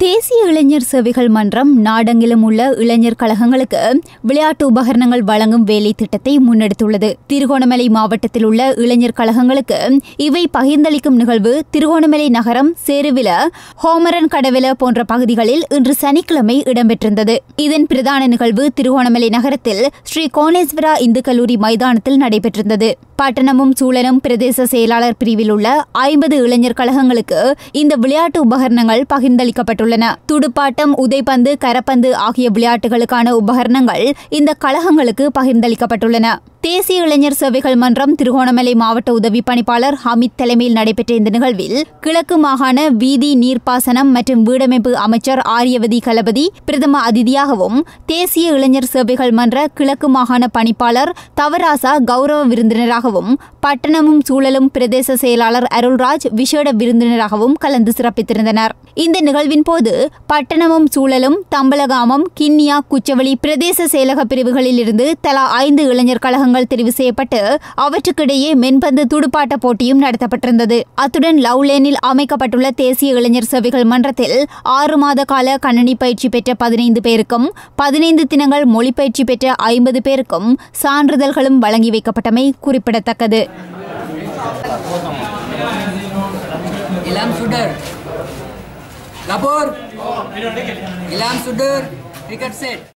தேசிய இளைஞர் சேவைகள் மன்றம் நாடெங்கிலும் உள்ள இளைஞர் கழகங்களுக்கு விளையாட்டு உபகரணங்கள் வழங்கும் வேலை திட்டத்தை முன்னெடுத்துள்ளது திருகோணமலை மாவட்டத்தில் உள்ள இளைஞர் கழகங்களுக்கு இவை பகிர்ந்தளிக்கும் நிகழ்வு திருகோணமலை நகரம் சேருவில ஹோமரன் கடவில போன்ற பகுதிகளில் இன்று சனிக்கிழமை இடம்பெற்றிருந்தது இதன் பிரதான நிகழ்வு திருகோணமலை நகரத்தில் ஸ்ரீ கோணேஸ்வரா இந்து கல்லூரி மைதானத்தில் நடைபெற்றிருந்தது பட்டணமும் சூழலும் பிரதேச செயலாளர் பிரிவில் உள்ள ஐம்பது இளைஞர் கழகங்களுக்கு இந்த விளையாட்டு உபகரணங்கள் பகிர்ந்தளிக்கப்பட்டுள்ளன துடுப்பாட்டம் உதைப்பந்து கரப்பந்து ஆகிய விளையாட்டுகளுக்கான உபகரணங்கள் இந்த கழகங்களுக்கு பகிர்ந்தளிக்கப்பட்டுள்ளன தேசிய இளைஞர் சேவைகள் மன்றம் திருகோணமலை மாவட்ட உதவி பணிப்பாளர் ஹமித் தலைமையில் நடைபெற்ற இந்த நிகழ்வில் கிழக்கு மாகாண வீதி நீர்ப்பாசனம் மற்றும் வீடமைப்பு அமைச்சர் ஆரியவதி கலபதி பிரதம அதிதியாகவும் தேசிய இளைஞர் சேவைகள் மன்ற கிழக்கு மாகாண பணிப்பாளர் தவராசா கௌரவ விருந்தினராகவும் பட்டணமும் சூழலும் பிரதேச செயலாளர் அருள்ராஜ் விசேட விருந்தினராகவும் கலந்து சிறப்பித்திருந்தனர் இந்த நிகழ்வின் போது பட்டணமும் சூழலும் தம்பலகாமம் கிண்ணியா குச்சவெளி பிரதேச செயலக பிரிவுகளில் இருந்து தலா ஐந்து இளைஞர் கழகங்கள் தெரிவு செய்யப்பட்டு அவற்றுக்கிடையே மென்பந்து துடுப்பாட்ட போட்டியும் நடத்தப்பட்டிருந்தது அத்துடன் லவ்லேனில் அமைக்கப்பட்டுள்ள தேசிய இளைஞர் சேவைகள் மன்றத்தில் ஆறு மாத கால கணனி பயிற்சி பெற்ற பதினைந்து பேருக்கும் பதினைந்து தினங்கள் மொழி பயிற்சி பெற்ற ஐம்பது பேருக்கும் சான்றிதழ்களும் வழங்கி வைக்கப்பட்டமை குறிப்பிடத்தக்கது Ilham Sudar. Lapor. Ilham Sudar. Cricket set.